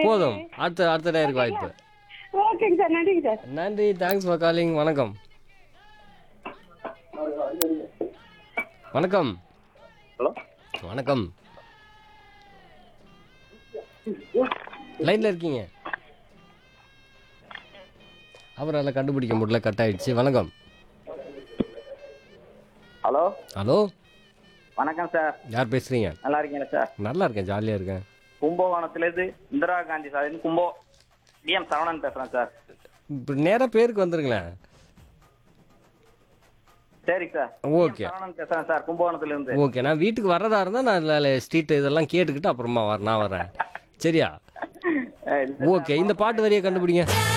போதும் அடுத்த அடுத்த நேருக்கு வாய்ப்பு ஓகேங்க சார் நன்றிங்க சார் நன்றி தேங்க்ஸ் ஃபார் காலிங் வணக்கம் வணக்கம் ஹலோ வணக்கம் லைன்ல இருக்கீங்க அவரால் கண்டுபிடிக்க முடியல கட் ஆயிடுச்சு வணக்கம் ஹலோ ஹலோ வணக்கம் சார் யார் பேசுறீங்க நல்லா இருக்கீங்களா சார் நல்லா இருக்கேன் ஜாலியாக இருக்கேன் கும்பகோணத்துலேருந்து இந்திரா காந்தி சார் கும்போ டிஎம் சரவணன் பேசுகிறேன் சார் இப்போ நேராக பேருக்கு வந்துருங்களேன் சரி சார் ஓகே சரவணன் பேசுகிறேன் சார் கும்பகோணத்துலேருந்து ஓகே நான் வீட்டுக்கு வர்றதா இருந்தால் நான் ஸ்ட்ரீட் இதெல்லாம் கேட்டுக்கிட்டு அப்புறமா வர நான் வரேன் சரியா ஓகே இந்த பாட்டு வரியை கண்டுபிடிங்க